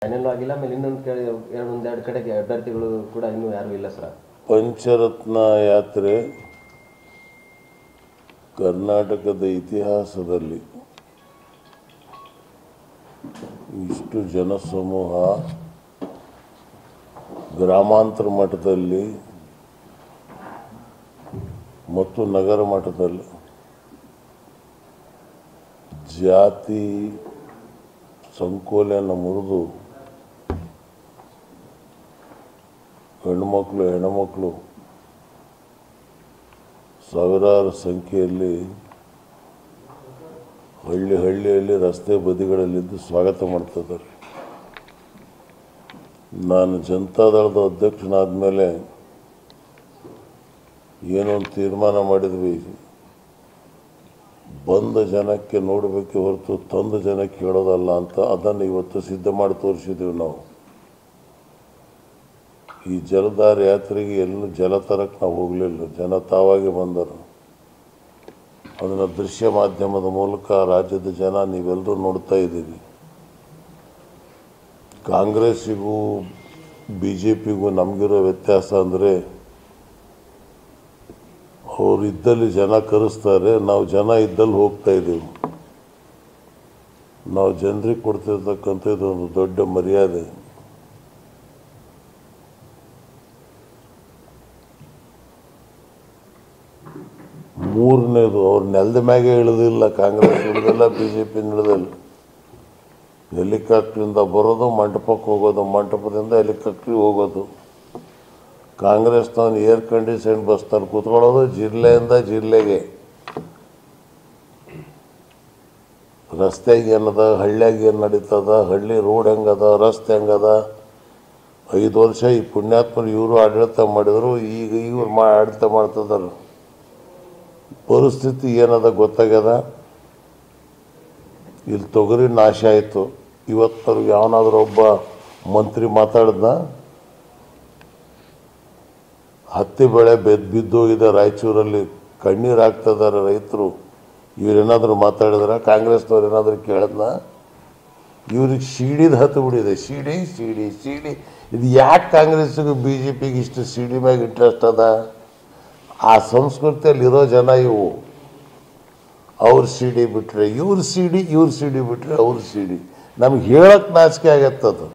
final ಆಗಿಲ್ಲ ಆಮೇಲೆ ಇನ್ನೊಂದು ಕಡೆ ಎರಡು ಒಂದೆರಡು ಕಡೆಗೆ ಅಭ್ಯರ್ಥಿಗಳು ಕೂಡ ಇನ್ನೂ ಯಾರೂ ಇಲ್ಲ ಸರ್ ಪಂಚರತ್ನ ಯಾತ್ರೆ ಕರ್ನಾಟಕದ ಇತಿಹಾಸದಲ್ಲಿ ಇಷ್ಟು ಜನಸಮೂಹ ಗ್ರಾಮಾಂತರ ಮಟ್ಟದಲ್ಲಿ ಮತ್ತು ನಗರ ಮಟ್ಟದಲ್ಲಿ ಜಾತಿ ಸಂಕೋಲೆಯನ್ನು ಮುರಿದು ಹೆಣ್ಮಕ್ಳು ಹೆಣ್ಮಕ್ಳು ಸಾವಿರಾರು ಸಂಖ್ಯೆಯಲ್ಲಿ ಹಳ್ಳಿ ಹಳ್ಳಿಯಲ್ಲಿ ರಸ್ತೆ ಬದಿಗಳಲ್ಲಿದ್ದು ಸ್ವಾಗತ ಮಾಡ್ತಿದ್ದಾರೆ ನಾನು ಜನತಾದಳದ ಅಧ್ಯಕ್ಷನಾದ ಮೇಲೆ ಏನೋ ಒಂದು ತೀರ್ಮಾನ ಮಾಡಿದ್ವಿ ಬಂದ ಜನಕ್ಕೆ ನೋಡಬೇಕೆ ಹೊರತು ತಂದ ಜನಕ್ಕೆ ಹೇಳೋದಲ್ಲ ಅಂತ ಅದನ್ನು ಇವತ್ತು ಸಿದ್ಧ ಮಾಡಿ ತೋರಿಸಿದ್ದೀವಿ ನಾವು ಈ ಜಲಧಾರ ಯಾತ್ರೆಗೆ ಎಲ್ಲೂ ಜಲ ತರಕ್ಕೆ ನಾವು ಹೋಗಲಿಲ್ಲ ಜನ ತಾವಾಗಿ ಬಂದರು ಅದನ್ನು ದೃಶ್ಯ ಮಾಧ್ಯಮದ ಮೂಲಕ ರಾಜ್ಯದ ಜನ ನೀವೆಲ್ಲರೂ ನೋಡ್ತಾ ಇದ್ದೀರಿ ಕಾಂಗ್ರೆಸ್ಸಿಗೂ ಬಿ ಜೆ ಪಿಗೂ ನಮಗಿರೋ ವ್ಯತ್ಯಾಸ ಅಂದರೆ ಅವ್ರು ಇದ್ದಲ್ಲಿ ಜನ ಕರೆಸ್ತಾರೆ ನಾವು ಜನ ಇದ್ದಲ್ಲಿ ಹೋಗ್ತಾ ಇದ್ದೀವಿ ನಾವು ಜನರಿಗೆ ಕೊಡ್ತಿರ್ತಕ್ಕಂಥದ್ದು ಒಂದು ದೊಡ್ಡ ಮರ್ಯಾದೆ ಮೂರನೇದು ಅವ್ರು ನೆಲದ ಮ್ಯಾಗೆ ಇಳಿದಿಲ್ಲ ಕಾಂಗ್ರೆಸ್ ಇಳಿದಿಲ್ಲ ಬಿ ಜೆ ಪಿ ಇಳಿದಿಲ್ಲ ಹೆಲಿಕಾಪ್ಟ್ರಿಂದ ಬರೋದು ಮಂಟಪಕ್ಕೆ ಹೋಗೋದು ಮಂಟಪದಿಂದ ಹೆಲಿಕಾಪ್ಟ್ರಿಗೆ ಹೋಗೋದು ಕಾಂಗ್ರೆಸ್ನವ್ನು ಏರ್ ಕಂಡೀಷನ್ ಬಸ್ನಲ್ಲಿ ಕೂತ್ಕೊಳ್ಳೋದು ಜಿಲ್ಲೆಯಿಂದ ಜಿಲ್ಲೆಗೆ ರಸ್ತೆಗೆ ಏನದ ಹಳ್ಳಿಯಾಗ ಏನು ನಡೀತದ ಹಳ್ಳಿ ರೋಡ್ ಹೆಂಗದ ರಸ್ತೆ ಹೆಂಗದ ಐದು ವರ್ಷ ಈ ಪುಣ್ಯಾತ್ಮರು ಇವರು ಆಡಳಿತ ಮಾಡಿದರು ಈಗ ಇವ್ರು ಮಾ ಆಡಳಿತ ಮಾಡ್ತಿದ್ದಾರೆ ಪರಿಸ್ಥಿತಿ ಏನದ ಗೊತ್ತಾಗ್ಯದ ಇಲ್ಲಿ ತೊಗರಿ ನಾಶ ಆಯಿತು ಇವತ್ತವ್ರಿಗೆ ಯಾವನಾದ್ರೂ ಒಬ್ಬ ಮಂತ್ರಿ ಮಾತಾಡಿದ್ನ ಹತ್ತಿ ಬೆಳೆ ಬೆದ್ದು ಬಿದ್ದೋಗಿದೆ ರಾಯಚೂರಲ್ಲಿ ಕಣ್ಣೀರು ಹಾಕ್ತಿದ್ದಾರೆ ರೈತರು ಇವ್ರೇನಾದರೂ ಮಾತಾಡಿದ್ರ ಕಾಂಗ್ರೆಸ್ನವ್ರು ಏನಾದರೂ ಕೇಳಿದ್ನ ಇವ್ರಿಗೆ ಸಿಡಿದು ಹತ್ತು ಬಿಡಿದೆ ಸಿಡಿ ಸಿಡಿ ಸಿಡಿ ಇದು ಯಾಕೆ ಕಾಂಗ್ರೆಸ್ಸಿಗೂ ಬಿ ಜೆ ಪಿಗೆ ಇಷ್ಟು ಸಿಡಿ ಮ್ಯಾಗ ಇಂಟ್ರೆಸ್ಟ್ ಅದ ಆ ಸಂಸ್ಕೃತಿಯಲ್ಲಿ ಇರೋ ಜನ ಇವು ಅವ್ರ ಸಿಡಿ ಬಿಟ್ರೆ ಇವ್ರ ಸಿಡಿ ಇವ್ರ ಸಿಡಿ ಬಿಟ್ರೆ ಅವ್ರ ಸಿಡಿ ನಮ್ಗೆ ಹೇಳಕ್ಕೆ ನಾಚಿಕೆ ಆಗತ್ತದು